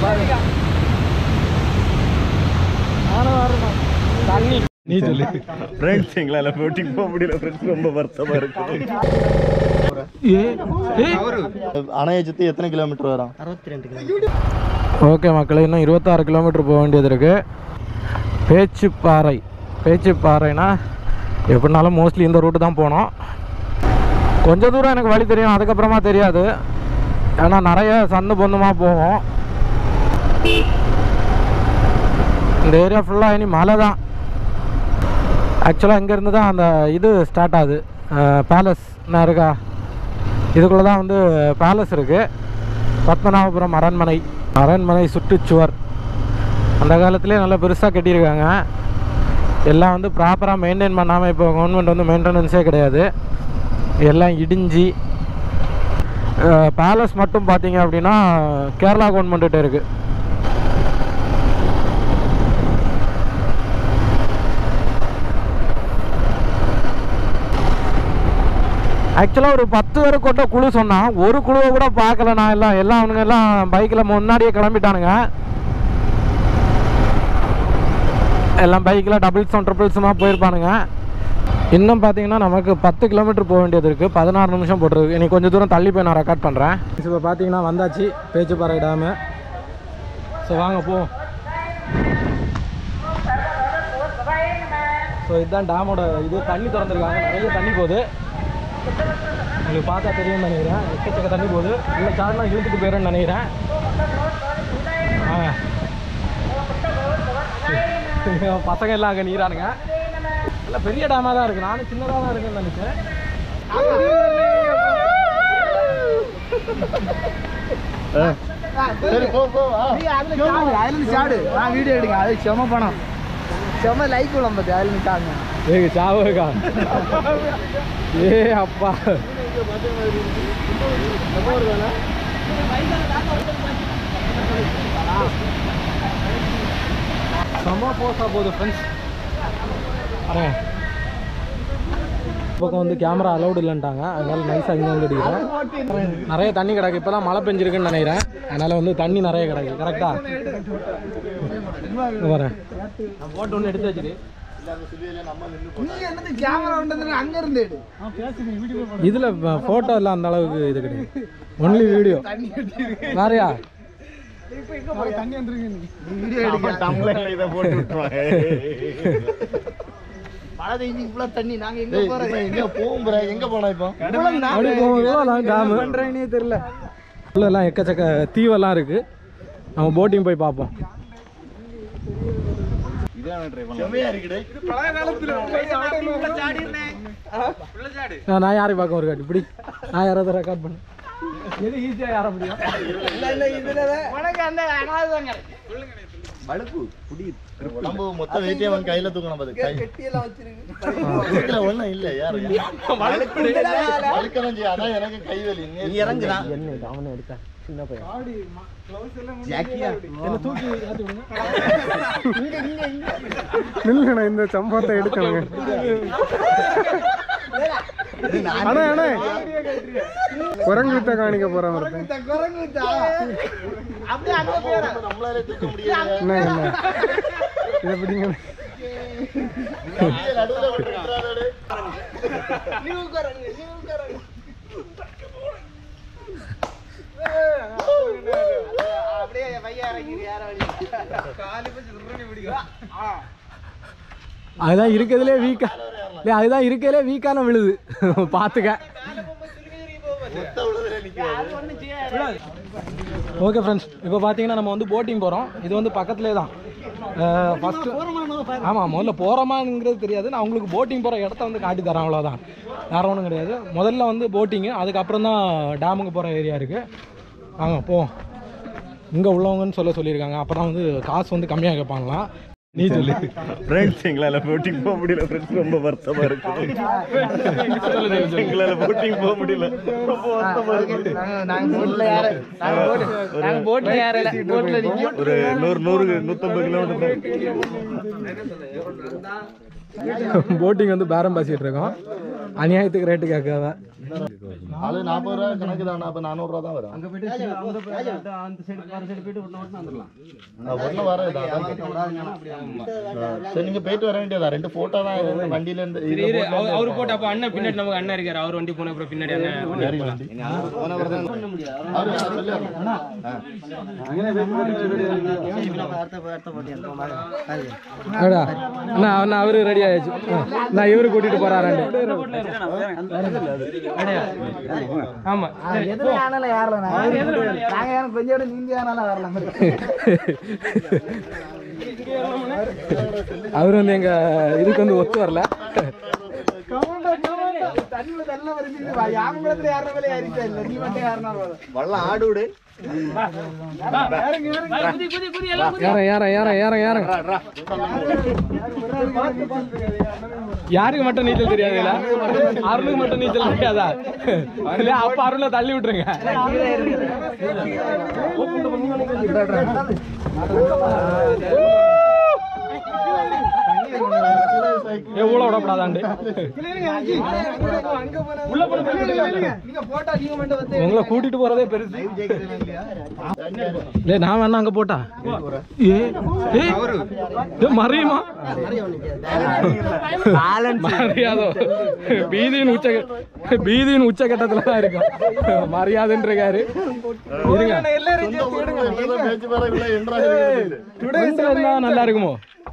தண்ணி நீ சொல்லு ஃப்ரெண்ட்ஸ் எங்களால் போட்டிங் போக முடியல ஃப்ரெண்ட்ஸ் ரொம்ப வருத்தமா இருக்கு ஏ ஏ அணையை சுற்றி எத்தனை கிலோமீட்டர் வரும் ஓகே மக்களே இன்னும் இருபத்தாறு கிலோமீட்டர் போக வேண்டியது இருக்குது பேச்சுப்பாறை பேச்சுப்பாறைனா எப்படினாலும் மோஸ்ட்லி இந்த ரூட்டு தான் போனோம் கொஞ்ச தூரம் எனக்கு வழி தெரியும் அதுக்கப்புறமா தெரியாது ஏன்னா நிறைய சந்து பொந்துமா போவோம் இந்த ஏரியா ஃபுல்லாக இனி மலை தான் ஆக்சுவலாக இங்கேருந்து தான் அந்த இது ஸ்டார்ட் ஆகுது பேலஸ் என்ன இருக்கா இதுக்குள்ளே தான் வந்து பேலஸ் இருக்குது பத்மநாபபுரம் அரண்மனை அரண்மனை சுற்றுச்சுவர் அந்த காலத்திலே நல்லா பெருசாக கட்டியிருக்காங்க எல்லாம் வந்து ப்ராப்பராக மெயின்டைன் பண்ணாமல் இப்போ கவர்மெண்ட் வந்து மெயின்டெனன்ஸே கிடையாது எல்லாம் இடிஞ்சு பேலஸ் மட்டும் பார்த்தீங்க அப்படின்னா கேரளா கவர்மெண்ட்டு இருக்குது ஆக்சுவலாக ஒரு பத்து பேரை கொண்ட குழு சொன்னான் ஒரு குழுவை கூட பார்க்கல நான் எல்லாம் எல்லாம் அவனுங்க எல்லாம் பைக்கில் முன்னாடியே கிளம்பிட்டானுங்க எல்லாம் பைக்கில் டபுள்ஸும் ட்ரிபிள்ஸுமா போயிருப்பானுங்க இன்னும் பார்த்தீங்கன்னா நமக்கு பத்து கிலோமீட்டர் போக வேண்டியது இருக்குது பதினாறு நிமிஷம் போட்டிருக்கு இனி கொஞ்சம் தூரம் தள்ளி போய் நான் ரெக்கார்ட் பண்ணுறேன் இப்போ பார்த்தீங்கன்னா வந்தாச்சு பேச்சுப்பாறை டேமு ஸோ வாங்க போ ஸோ இதுதான் டேமோட இது தண்ணி திறந்துருக்காங்க நிறைய தண்ணி போகுது உங்களுக்கு பார்த்தா தெரியும்னு நினைக்கிறேன் எக்கச்சக்க தண்ணி போகுது இல்லை சார்னா இழுத்துட்டு போயிடும்னு நினைக்கிறேன் ஆ பசங்க எல்லாம் அங்கே நீரானுங்க இல்லை பெரிய டேமாக தான் இருக்குது நானும் சின்னதாக தான் இருக்குன்னு நினைச்சேன் சரி போ போ வா. அதுல சாடு நான் வீடியோ எடுங்க அது செம பணம் செம லைக் விளம்பது அதுல சாடுங்க ஏங்க சாவு இருக்கா ஏ அப்பா செம்ம போஸாக போகுது ஃப்ரெண்ட்ஸ் பாருங்க பக்கம் வந்து கேமரா அலௌடு இல்லைன்ட்டாங்க அதனால நைஸாக இங்கே வந்து அடிக்கிறேன் நிறைய தண்ணி கிடக்கு இப்போ தான் மழை பெஞ்சிருக்குன்னு நினைக்கிறேன் அதனால வந்து தண்ணி நிறைய கிடக்கு கரெக்டா வரேன் நான் போட்டு ஒன்று எடுத்து வச்சுட்டு நீ என்னது கேமரா உண்டது அங்க இருந்து எடு இதில் ஃபோட்டோ எல்லாம் அந்த அளவுக்கு இது கிடையாது ஒன்லி வீடியோ வேறையா தண்ணி வந்துருங்க நீ வீடியோ ஆமா, டம்ளர்ல இதை போட்டு விட்டுருவாங்க. மழை பெய்ஞ்சு இவ்வளவு தண்ணி நாங்க எங்க டேய், போறோம் இப்ப எங்க போகும் bro? எங்க போனோம் இப்போ அப்படி போகலாம் டேமு பண்றேன்னே தெரியல உள்ளெல்லாம் எக்கச்சக்க தீவெல்லாம் இருக்குது நம்ம போட்டிங் போய் பார்ப்போம் செமையா இருக்குடே. நான் நான் யாரையும் பார்க்க ஒரு காட்டு இப்படி நான் யாராவது ரெக்கார்ட் பண்ணு எது ஈஸியாக யார முடியும் உனக்கு அந்த அனாதாங்க நம்ம மொத்த வெயிட்டே அவன் கையில தூக்கணும் பாரு. கை- கெட்டியெல்லாம் வச்சிருக்கு இதுல ஒண்ணும் இல்ல, யாரு? வழுக்கணும் செய்யும். அதான் எனக்கு கை வலி. நீ இறங்குடா. என்ன இது அவனை எடுத்தேன் சின்ன பையன் ஜாக்கியா? என்ன தூக்கி ஏற்றி விடுங்க நில்லுண்ணா இந்த சம்பவத்தை எடுக்கணுங்க அண்ணா அண்ணா குரங்கு வித்த காணிக்க போற மாதிரி இந்த குரங்கு வித்தா. அப்படியே அங்க போயிடும் இப்ப நம்மளால தூக்க முடியாது. என்ன என்ன இதை பிடிங்க அப்படியே நடுவுல விட்டு விட்டுறாதே. நியூ குரங்கு நியூ குரங்கு அப்படியே பையன் இறங்கி யார வழி காலி பச்சு சுருணி பிடிக்கும் அதுதான் இருக்கிறதுலே வீக்கா இல்லை அதுதான் இருக்கிறதுலே வீக்கான விழுது பார்த்துக்க மொத்த விழுதுல நிக்கிறாரு. ஓகே ஃப்ரெண்ட்ஸ் இப்போ பார்த்தீங்கன்னா நம்ம வந்து போட்டிங் போகிறோம் இது வந்து பக்கத்துலேயே தான் ஃபஸ்ட்டு ஆமாம் முதல்ல போகிறோமாங்கிறது தெரியாது நான் உங்களுக்கு போட்டிங் போகிற இடத்த வந்து காட்டி தரேன் அவ்வளோதான் வேறு ஒன்றும் கிடையாது முதல்ல வந்து போட்டிங்கு அதுக்கப்புறம் தான் டேமுக்கு போகிற ஏரியா இருக்குது வாங்க போ இங்கே உள்ளவங்கன்னு சொல்ல சொல்லியிருக்காங்க அப்போ தான் வந்து காசு வந்து கம்மியாக கேட்பாங்களாம் நீ சொல்லு ஃப்ரெண்ட்ஸ் எங்களால போட்டிங் போக முடியல ஃப்ரெண்ட்ஸ் ரொம்ப வருத்தமா இருக்கு எங்களால போட்டிங் போக முடியல ரொம்ப வருத்தமா இருக்கு நாங்க போட்ல யார நாங்க போட் நாங்க போட்ல யாரல போட்ல நிக்கும் ஒரு நூறு நூறு நூத்தம்பது கிலோமீட்டர் போட்டிங் வந்து பேரம் பேசிட்டு இருக்கோம் அநியாயத்துக்கு ரேட்டு கேட்காத அது நாற்பது ரூபா கணக்கு தான் அப்போ நானூறுரூவா தான் வரும் அங்கே போயிட்டு ஒன்றும் வர சரி நீங்கள் போயிட்டு வர வேண்டியதா ரெண்டு ஃபோட்டோ தான் இருக்கு. வண்டியில இருந்து இரு, இரு, அவரு- அவரு போட்ட அப்ப அண்ணன் பின்னாடி நமக்கு அண்ணன் இருக்காரு அவர் வண்டி போன அப்புறம் பின்னாடி அண்ணன் வண்டி போலாம். அடா அண்ணா அண்ணா அவரு ரெடி ஆயாச்சு ஆ, நான் இவரு கூட்டிட்டு போறாராண்டு ஆமா சரி. எதுல ஆனாலும் ஏறல நாங்க ஏன் கொஞ்சம் கூட நீந்தி ஆனாலும் வரலாம் அவர் வந்து எங்க இதுக்கு வந்து ஒத்து வரல தண்ணி தள்ள வருது யாமங்குளத்துல ஏறின மேலே ஏறிட்டா இல்ல நீ மட்டும் ஏறினா போதும் வள்ள ஆடு விடு குதி, குதி, குதி, எல்லாம் குதி. ஏறேன் ஏறேன் ஏறேன் ஏறேன் ஏறேன் யாருக்கு மட்டும் நீச்சல் தெரியாது இல்ல அருணுக்கு மட்டும் நீச்சல் தெரியாதா இல்ல அப்ப அருணை தள்ளி விட்டுருங்க எவ்வளவு விடப்படாதாண்டு உள்ள நீங்க போட்டா நீங்க மட்டும் வந்து உங்களை கூட்டிட்டு போறதே பெருசு டேய் நான் வேணா அங்க போட்டா ஏ ஏய் டேய், மறையுமா மரியாதோ பீதியின் உச்ச பீதியின் உச்சகட்டத்துல தான் இருக்கும் மரியாதைன்றிருக்காரு இருங்க பேச்சு பாருங்களா என்றாக இருக்குது ஃப்ரெண்ட்ல இருந்தா நல்லா இருக்குமோ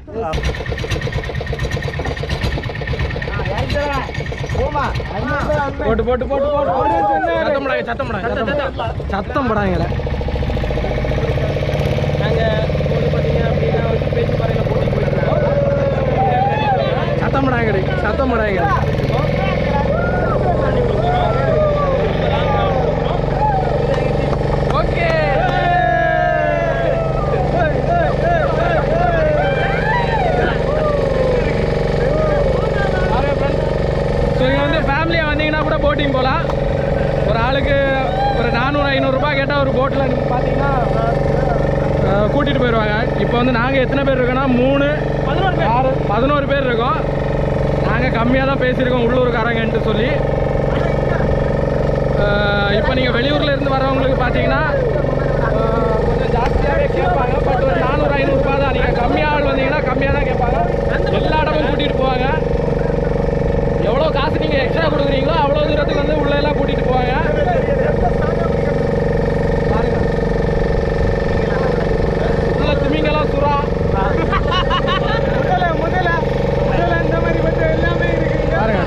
போமா போட்டு போட்டு போட்டு போட்டு சத்தம் படாங்க சத்தம் படாங்க சத்தம் படாங்கல நாங்க போது பாத்தீங்க அப்படின்னா வந்து பேச்சு பாறையில போட்டி போயிருக்கோம் சத்தம் படாங்கடி சத்தம் படாங்க ஓகே ஸோ இங்கே வந்து ஃபேமிலியாக வந்தீங்கன்னா கூட போட்டிங் போகலாம் ஒரு ஆளுக்கு ஒரு நானூறு ஐநூறுரூபா கேட்டால் ஒரு போட்டில் நீங்கள் பார்த்தீங்கன்னா கூட்டிகிட்டு போயிடுவாங்க இப்போ வந்து நாங்கள் எத்தனை பேர் இருக்கோன்னா மூணு பதினோரு பேர் ஆறு பதினோரு பேர் இருக்கோம் நாங்கள் கம்மியாக தான் பேசியிருக்கோம் உள்ளூர்காரங்கன்ட்டு சொல்லி இப்போ நீங்கள் வெளியூரில் இருந்து வரவங்களுக்கு பார்த்தீங்கன்னா அஹ், கொஞ்சம் ஜாஸ்தியாகவே கேட்பாங்க பட் ஒரு நானூறு ஐநூறுரூபா தான் நீங்கள் கம்மியாக ஆள் வந்தீங்கன்னா கம்மியாக தான் கேட்பாங்க எல்லா இடமும் கூட்டிகிட்டு போவாங்க எவ்வளோ காசு நீங்கள் எக்ஸ்ட்ரா கொடுக்குறீங்களோ அவ்வளோ தூரத்துக்கு வந்து உள்ள எல்லாம் கூட்டிகிட்டு போவாங்க பாருங்க உள்ள திமிங்கலம் சுறா முதல்ல முதல்ல முதல்ல இந்த மாதிரி பட்ட எல்லாமே இருக்குங்க பாருங்க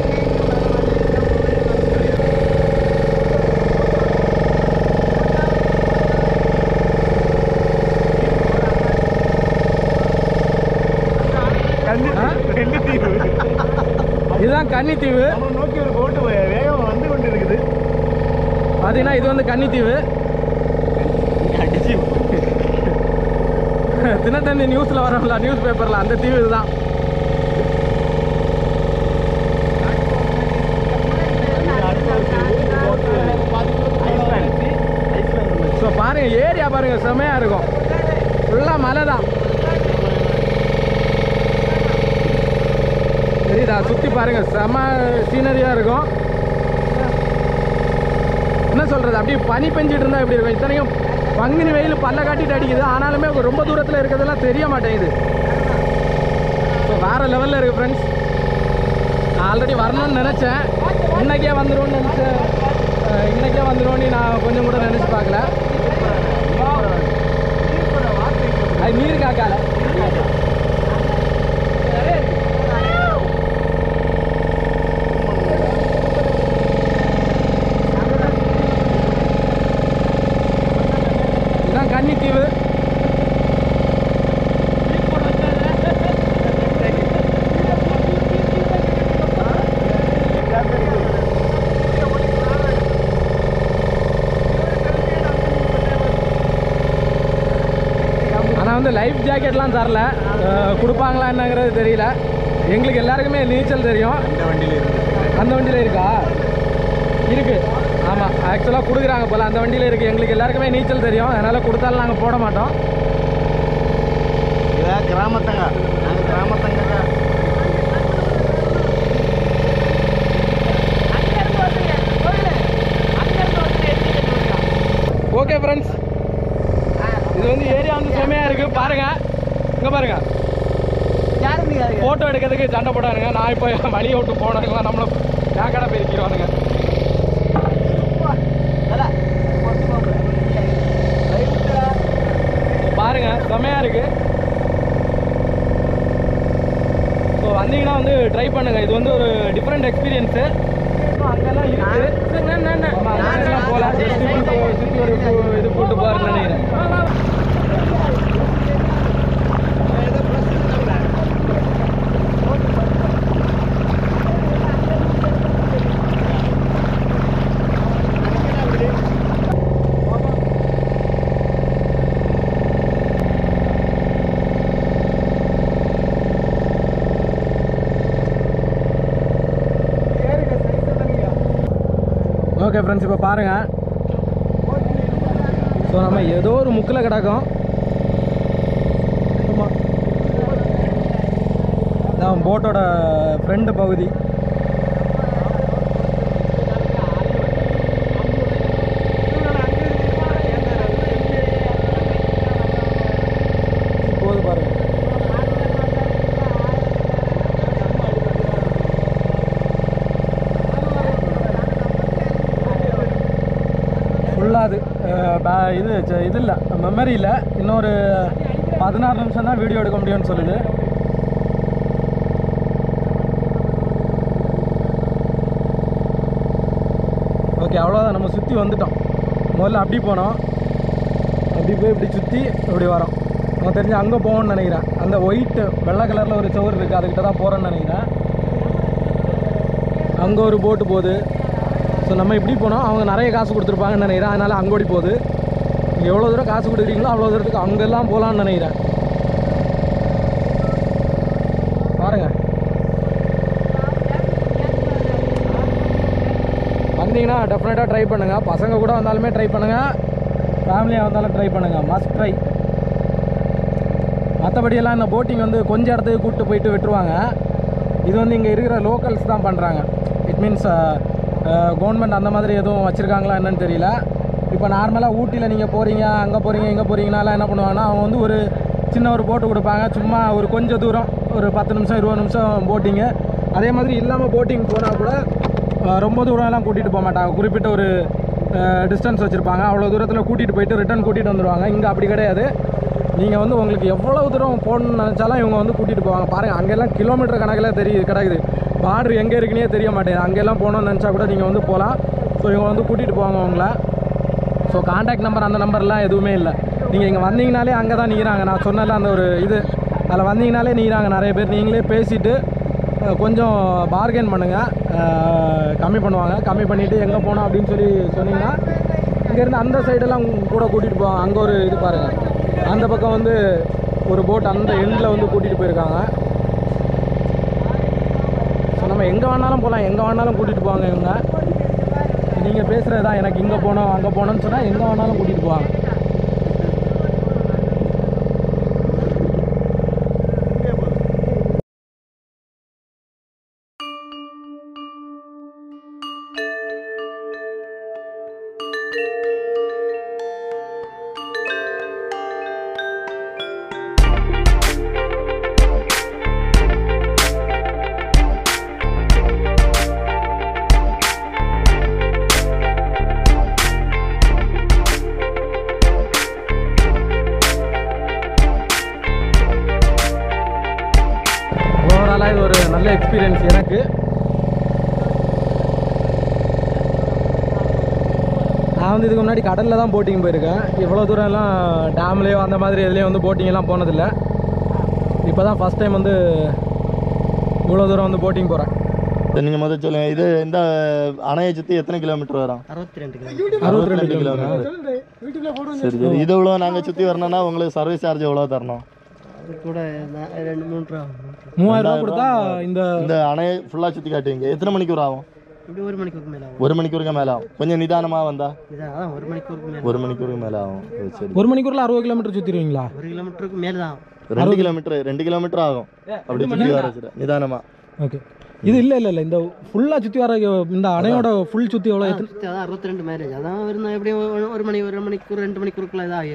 ஆ? இதுதான் கன்னித்தீவு நம்ம நோக்கி ஒரு போட்டு வேகம் வந்து கொண்டு இருக்குது பார்த்தீங்கன்னா இது வந்து கன்னித்தீவு தினத்தந்தி நியூஸில் வரல நியூஸ் பேப்பரில் அந்த தீவு இதுதான் ஸோ பாருங்க ஏரியா பாருங்க செமையா இருக்கும் ஃபுல்லாக மலை தான் தெரியுதா சுற்றி பாருங்க செம சீனரியாக இருக்கும் என்ன சொல்கிறது அப்படியே பனி பெஞ்சிட்டு இருந்தால் எப்படி இருக்கும் இத்தனையும் பங்குனி வெயில் பல்ல காட்டிட்டு அடிக்குது ஆனாலுமே ரொம்ப தூரத்தில் இருக்கிறதெல்லாம் தெரிய மாட்டேங்குது ஸோ வேறு லெவலில் இருக்குது ஃப்ரெண்ட்ஸ் நான் ஆல்ரெடி வரணும்னு நினச்சேன் இன்னைக்கே வந்துடும்னு நினச்சேன் அஹ் இன்னைக்கே வந்துடும்னு நான் கொஞ்சம் கூட நினச்சி பார்க்கல அது நீர் காக்கால இதுதான் கன்னித்தீவு ஆனால் வந்து லைஃப் ஜாக்கெட்லாம் தரல அஹ் கொடுப்பாங்களா என்னங்கிறது தெரியல எங்களுக்கு எல்லாருக்குமே நீச்சல் தெரியும் இந்த வண்டியில இருக்கு அந்த வண்டியில் இருக்கா இருக்கு ஆமாம் ஆக்சுவலாக கொடுக்குறாங்க போல் அந்த வண்டியில் இருக்குது எங்களுக்கு எல்லாருக்குமே நீச்சல் தெரியும் அதனால் கொடுத்தாலும் நாங்கள் போட மாட்டோம் இதான் கிராமத்தங்க நாங்கள் கிராமத்தங்க இது வந்து ஏரியா வந்து செமையாக இருக்குது பாருங்க இங்கே பாருங்க யாருங்க யாருங்க ஃபோட்டோ எடுக்கிறதுக்கு சண்டை போடாருங்க நான் இப்போ வழியை விட்டு போனதுங்களா நம்மளை வேக்கடை போயிருக்கிறோனுங்க பாருங்க செமையாக இருக்கு ஸோ வந்தீங்கன்னா வந்து ட்ரை பண்ணுங்க இது வந்து ஒரு டிஃப்ரெண்ட் எக்ஸ்பீரியன்ஸு அங்கெல்லாம் இருக்கு ஆமா, அங்கெல்லாம் போகலாம் ஜஸ்ட் சுற்றி ஒரு கு- இது கூட்டு போகிறேன்னு நினைக்கிறேன் ஓகே ஃப்ரெண்ட்ஸ் இப்போ பாருங்கள் ஸோ நம்ம ஏதோ ஒரு முக்கில் கிடக்கும் ஆமா. இதான் போட்டோட ஃப்ரண்ட் பகுதி போது பாருங்க ஃபுல்லாக அது அஹ், பே- இது ச- இது இல்லை மெமரி இல்லை இன்னொரு பதினாறு நிமிஷம் தான் வீடியோ எடுக்க முடியும்னு சொல்லுது ஓகே அவ்வளோதான் நம்ம சுற்றி வந்துட்டோம் முதல்ல அப்படி போனோம் அப்படி போய் இப்படி சுற்றி இப்படி வரோம் எனக்கு தெரிஞ்சு அங்கே போகணும்னு நினைக்கிறேன் அந்த ஒயிட்டு வெள்ளை கலரில் ஒரு சுவர் இருக்குது அதுக்கிட்ட தான் போகிறேன்னு நினைக்கிறேன் அங்கே ஒரு போட்டு போகுது ஸோ நம்ம இப்படி போனோம் அவங்க நிறைய காசு கொடுத்துருப்பாங்கன்னு நினைக்கிறேன் அதனால் அங்கே ஓடி போகுது நீங்கள் எவ்வளோ தூரம் காசு கொடுக்குறீங்களோ அவ்வளோ தூரத்துக்கு அங்கெல்லாம் போகலான்னு நினைக்கிறேன் பாருங்க வந்தீங்கன்னா டெஃபினட்டாக ட்ரை பண்ணுங்கள் பசங்க கூட வந்தாலுமே ட்ரை பண்ணுங்கள் ஃபேமிலியாக வந்தாலும் ட்ரை பண்ணுங்கள் மஸ்ட் ட்ரை மற்றபடியெல்லாம் இந்த போட்டிங் வந்து கொஞ்சம் இடத்துக்கு கூப்பிட்டு போயிட்டு விட்டுருவாங்க இது வந்து இங்கே இருக்கிற லோக்கல்ஸ் தான் பண்ணுறாங்க இட் மீன்ஸ் கவர்மெண்ட் அந்த மாதிரி எதுவும் வச்சுருக்காங்களா என்னன்னு தெரியல இப்போ நார்மலாக ஊட்டியில் நீங்கள் போகிறீங்க அங்கே போகிறீங்க இங்கே போகிறீங்கனாலாம் என்ன பண்ணுவாங்கன்னா அவங்க வந்து ஒரு சின்ன ஒரு போட்டு கொடுப்பாங்க சும்மா ஒரு கொஞ்சம் தூரம் ஒரு பத்து நிமிஷம் இருபது நிமிஷம் போட்டிங்கு அதே மாதிரி இல்லாமல் போட்டிங் போனால் கூட அஹ், ரொம்ப தூரம்லாம் கூட்டிகிட்டு போக மாட்டாங்க குறிப்பிட்ட ஒரு டிஸ்டன்ஸ் வச்சுருப்பாங்க அவ்வளோ தூரத்தில் கூட்டிகிட்டு போயிட்டு ரிட்டர்ன் கூட்டிகிட்டு வந்துடுவாங்க இங்கே அப்படி கிடையாது நீங்கள் வந்து உங்களுக்கு எவ்வளவு தூரம் போகணும்னு நினச்சாலும் இவங்க வந்து கூட்டிகிட்டு போவாங்க பாருங்கள் அங்கெல்லாம் கிலோமீட்டர் கணக்கில் தெரியுது கிடக்குது பார்டர் எங்கே இருக்குன்னே தெரிய மாட்டேங்குது அங்கெல்லாம் போகணும்னு நினச்சா கூட நீங்கள் வந்து போகலாம் ஸோ இவங்க வந்து கூட்டிகிட்டு போவாங்க உங்களை ஸோ காண்டாக்ட் நம்பர் அந்த நம்பர்லாம் எதுவுமே இல்லை நீங்கள் இங்கே வந்தீங்கனாலே அங்கே தான் நிற்கிறாங்க நான் சொன்னல அந்த ஒரு இது அதில் வந்தீங்கனாலே நிற்கிறாங்க நிறைய பேர் நீங்களே பேசிவிட்டு கொஞ்சம் பார்கெயின் பண்ணுங்கள் கம்மி பண்ணுவாங்க கம்மி பண்ணிவிட்டு எங்கே போகணும் அப்படின்னு சொல்லி சொன்னீங்கன்னா இங்கேருந்து அந்த சைடெல்லாம் கூட கூட்டிகிட்டு போவாங்க அங்கே ஒரு இது பாருங்கள் அந்த பக்கம் வந்து ஒரு போட் அந்த எண்டில் வந்து கூட்டிகிட்டு போயிருக்காங்க ஸோ நம்ம எங்கே வேணாலும் போகலாம் எங்கே வேணாலும் கூட்டிகிட்டு போவாங்க இவங்க நீங்கள் பேசுகிறது தான் எனக்கு இங்கே போகணும் அங்கே போகணும்னு சொன்னால் எங்கே வேணாலும் கூட்டிகிட்டு போவாங்க ஓவராலாக இது ஒரு நல்ல எக்ஸ்பீரியன்ஸ் எனக்கு நான் வந்து இதுக்கு முன்னாடி கடலில் தான் போட்டிங் போயிருக்கேன் இவ்வளோ தூரம்லாம் டேம்லேயோ அந்த மாதிரி இதுலேயும் வந்து boating எல்லாம் போனதில்லை இப்போ தான் ஃபஸ்ட் டைம் வந்து இவ்வளோ தூரம் வந்து போட்டிங் போகிறேன் நீங்கள் முதல்ல சொல்லுங்கள் இது இந்த அணையை சுற்றி எத்தனை கிலோமீட்டர் வரும் அறுபத்தி ரெண்டு கிலோ அறுபத்தி ரெண்டு கிலோமீட்டர் சரி சரி இது இவ்வளோ நாங்கள் சுற்றி வரணும்னா உங்களுக்கு சர்வீஸ் சார்ஜ் எவ்வளோ தரணும் அது கூட நா- ரெண்டு மூணு ரூபா மூவாயிரம் ரூபா கொடுத்தா இந்த இந்த அணையை ஃபுல்லாக சுற்றி காட்டுவீங்க எத்தனை மணிக்கூர் ஆகும் இப்படி ஒரு மணிக்கூருக்கு மேலே ஆகும் ஒரு மணிக்கூருக்கு மேலே ஆகும் கொஞ்சம் நிதானமாக வந்தா இதான் அதான் ஒரு மணிக்கூருக்கு மேலே ஒரு மணிக்கூருக்கு மேலே ஆகும் ஓ, சரி ஒரு மணிக்கூரில் அறுபது கிலோமீட்டர் சுற்றிடுவீங்களா ஒரு கிலோமீட்டருக்கு மேலே தான் ரெண்டு கிலோமீட்டர் ரெண்டு கிலோமீட்டர் ஆகும் அப்படி சுற்றி வர சரி நிதானமாக ஓகே இது இல்லை இல்லை இல்லை இந்த ஃபுல்லாக சுற்றி வர இந்த அணையோட ஃபுல் சுற்றி எவ்வளோ எத்தனை சுற்றி அதான் அறுபத்தி ரெண்டு மேரேஜ் அதான் வருந்தோம் எப்படியும் ஒரு- ஒரு மணி ஒரு மணிக்கூர் ரெண்டு மணிக்கூருக்குள்ள இதாக ஆகிடலாம்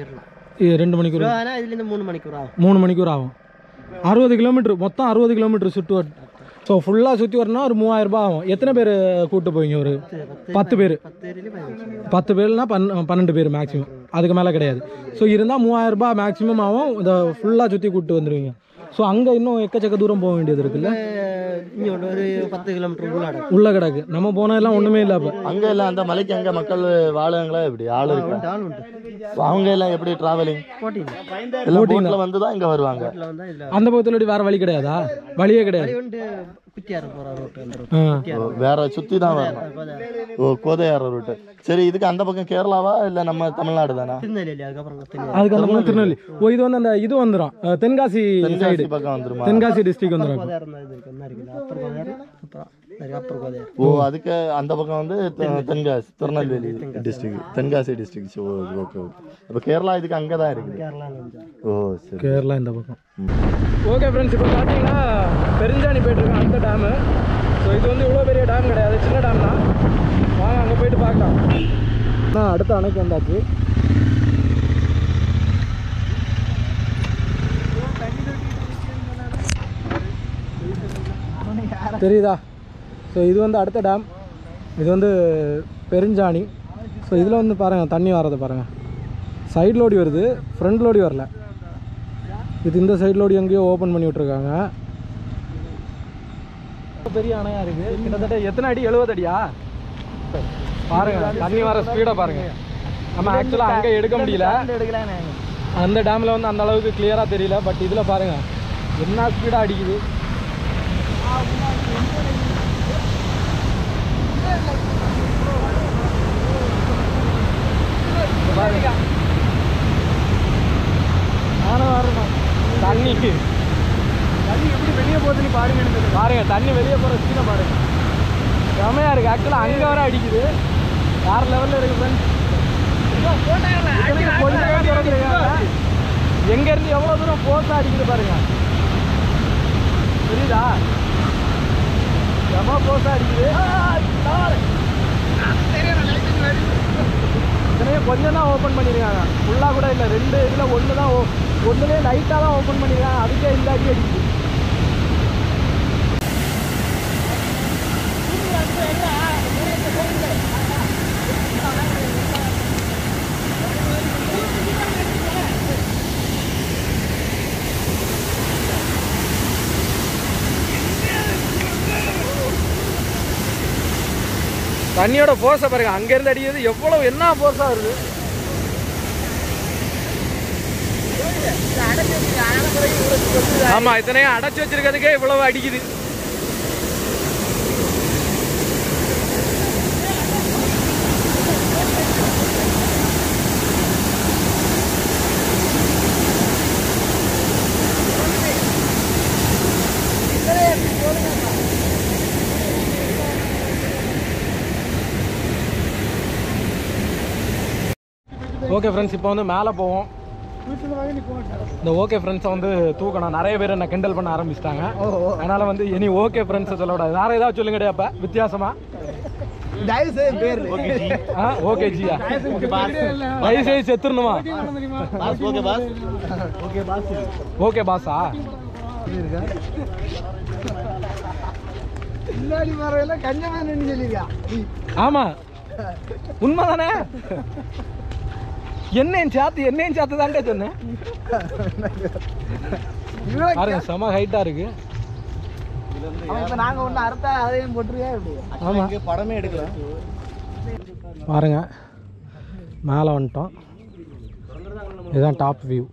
இ- ரெண்டு மணிக்கூர் ஆனால் இதுலேருந்து மூணு மணிக்கூர் ஆகும் மூணு மணிக்கூர் ஆகும் அறுபது கிலோமீட்டர் மொத்தம் அறுபது கிலோமீட்டர் சுற்று வட் ஸோ ஃபுல்லாக சுற்றி வரணும்னா ஒரு மூவாயிரம் ரூபாய் ஆகும் எத்தனை பேர் கூப்பிட்டு போவீங்க ஒரு பத்து பேர் பத்து பேர்லேயும் பதினஞ்சு பத்து பேர்னா பன் பன்னெண்டு பேர் மேக்ஸிமம் அதுக்கு மேலே கிடையாது ஸோ இருந்தால் மூவாயிரம் ரூபாய் மேக்ஸிமம் ஆகும் இதை ஃபுல்லாக சுற்றி கூப்பிட்டு வந்துடுவீங்க ஸோ அங்கே இன்னும் எக்கச்சக்க தூரம் போக வேண்டியது இருக்குல்ல இங்கே ஒரு பத்து கிலோமீட்டர் உள்ளாட உள்ள கிடக்கு நம்ம போனதெல்லாம் ஒன்றுமே இல்லை அப்போ அங்க எல்லாம் அந்த மலைக்கு அங்க மக்கள் வாழுங்களா எப்படி ஆள் இருக்கா ஆள் உண்டு அவங்க எல்லாம் எப்படி டிராவலிங் போட்டிங்க எல்லாம் போட்ல வந்து தான் இங்க வருவாங்க இதில் வந்தால் இதில் அந்த பக்கத்தில் வேறு வழி கிடையாதா வழியே கிடையாது வந்து குத்தியார போகிற ரோட்டு அந்த ரோட்டு ஆ ஓ, வேற சுத்தி தான் வரணும் ஓ கோதையார ரூட்டு சரி இதுக்கு அந்த பக்கம் கேரளாவா இல்ல நம்ம தமிழ்நாடு தானா திருநெல்வேலி அதுக்கப்புறம் திருநெல்வேலி அதுக்கு அந்த பக்கம் திருநெல்வேலி ஓ இது வந்து அந்த இது வந்துடும் தென்காசி சைடு தென்காசி பக்கம் வந்துருமா தென்காசி டிஸ்ட்ரிக்ட் வந்துடும் கோதையார் இருந்தால் இது இருக்கு என்ன இருக்குது அப்பர் கோதையார் அப்புறம் நிறைய அப்பர் கோதையார் ஓ அதுக்கு அந்த பக்கம் வந்து தெ- Tenkasi Tirunelveli district Tenkasi district oh okay okay அப்போ கேரளா இதுக்கு அங்கே தான் இருக்குது கேரளாவில் வந்து ஓ சரி கேரளா இந்த பக்கம் ஓகே ஃப்ரெண்ட்ஸ் இப்போ பார்த்தீங்கன்னா பெருஞ்சாணி போயிட்டுருக்கோம் அந்த டேமு ஸோ இது வந்து இவ்வளோ பெரிய டேம் கிடையாது சின்ன டேம் தான் வாங்க அங்கே போயிட்டு பார்க்கலாம் நான் அடுத்த அணைக்கு வந்தாச்சு தெரியுதா ஸோ இது வந்து அடுத்த டேம் இது வந்து பெருஞ்சாணி ஸோ இதில் வந்து பாருங்கள் தண்ணி வரதை பாருங்கள் சைடு லோடி வருது ஃப்ரண்ட் லோடி வரல இது இந்த சைடு லோடி எங்கேயோ ஓப்பன் பண்ணி விட்ருக்காங்க பெரிய அணையா இருக்கு கிட்டத்தட்ட எத்தனை அடி எழுபது அடியா பாருங்க தண்ணி வர ஸ்பீடை பாருங்க நம்ம ஆக்சுவலாக அங்கே எடுக்க முடியல எடுக்கலாம் அந்த டேமில் வந்து அந்த அளவுக்கு கிளியராக தெரியல பட் இதில் பாருங்க என்ன ஸ்பீடாக அடிக்குது இங்க பாருங்க நானும் வரணும் தண்ணி தண்ணி எப்படி வெளியே போகுதுன்னு பாருங்க பாருங்க தண்ணி வெளியே போகிற ஸ்பீடை பாருங்க செமையாக இருக்குது ஆக்சுவலாக அங்கே வர அடிக்குது வேறு லெவலில் இருக்குது ஃப்ரெண்ட்ஸ் கொஞ்சம் திறந்துருக்காங்க எங்க இருந்து எவ்வளவு தூரம் போர்ஸா அடிக்குது பாருங்க புரியுதா எவ்வளோ போர்ஸா அடிக்குது இதனையே கொஞ்சம் தான் ஓப்பன் பண்ணியிருக்காங்க ஃபுல்லாக கூட இல்லை ரெண்டு இதில் ஒன்று தான் ஒன்றுலேயே லைட்டாக தான் ஓப்பன் பண்ணியிருக்காங்க அதுக்கே இந்த அடி அடிக்குது தண்ணியோட ஃபோர்ஸை பாருங்க அங்கேருந்து அடிக்கிறது எவ்வளோ என்ன ஃபோர்ஸாக வருது ஆமா இத்தனையும் அடைச்சு வச்சிருக்கிறதுக்கே இவ்வளவு அடிக்குது ஓகே ஃப்ரெண்ட்ஸ் இப்போ வந்து மேலே போவோம் இந்த ஓகே ஃப்ரெண்ட்ஸை வந்து தூக்கணும் நிறைய பேர் என்ன கிண்டல் பண்ண ஆரம்பிச்சிட்டாங்க அதனால வந்து இனி ஓகே ஃப்ரெண்ட்ஸை சொல்லக்கூடாது வேற ஏதாவது சொல்லுங்கடே அப்ப வித்தியாசமா தயவு செய்து பேர் ஆ ஓகே ஜியா தயவு செய்து செத்துருணுமா பாஸ் ஓகே பாஸ் ஓகே பாஸா முன்னாடி மரம் கஞ்சமா நின்று சொல்லிருக்கா ஆமா உண்மைதானே என்னையும் சேர்த்து என்னையும் சேர்த்து தான்டே சொன்னேன் பாருங்க செம ஹைட்டா இருக்கு இப்ப நாங்க ஒண்ணு அறுத்தா அதையும் போட்டுருக்கா இப்படி ஆமா இங்கே படமே எடுக்கல பாருங்க மேலே வந்துட்டோம் இதுதான் டாப் வியூ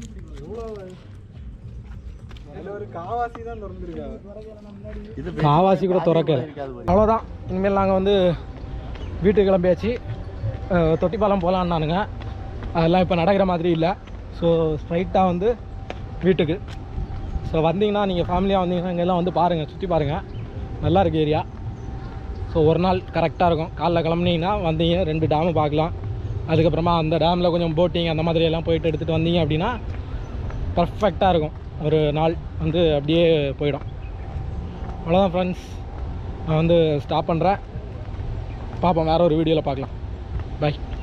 காவாசி கூட திறக்கல அவ்வளோதான் இனிமேல் நாங்கள் வந்து வீட்டுக்கு கிளம்பியாச்சு அஹ், தொட்டிப்பாலம் போகலான்னானுங்க அதெல்லாம் இப்போ நடக்கிற மாதிரி இல்லை ஸோ ஸ்ட்ரைட்டாக வந்து வீட்டுக்கு ஸோ வந்தீங்கன்னா நீங்கள் ஃபேமிலியாக வந்தீங்கன்னா இங்கெல்லாம் வந்து பாருங்கள் சுற்றி பாருங்கள் நல்லா இருக்கு ஏரியா ஸோ ஒரு நாள் கரெக்டாக இருக்கும் காலைல கிளம்புனீங்கன்னா வந்தீங்க ரெண்டு டேமு பார்க்கலாம் அதுக்கப்புறமா அந்த டேமில் கொஞ்சம் போட்டிங் அந்த மாதிரி எல்லாம் போயிட்டு எடுத்துகிட்டு வந்தீங்க அப்படின்னா பர்ஃபெக்டாக இருக்கும் ஒரு நாள் வந்து அப்படியே போயிடும் அவ்வளோதான் ஃப்ரெண்ட்ஸ் நான் வந்து ஸ்டாப் பண்ணுறேன் பார்ப்போம் வேறு ஒரு வீடியோவில் பார்க்கலாம் பை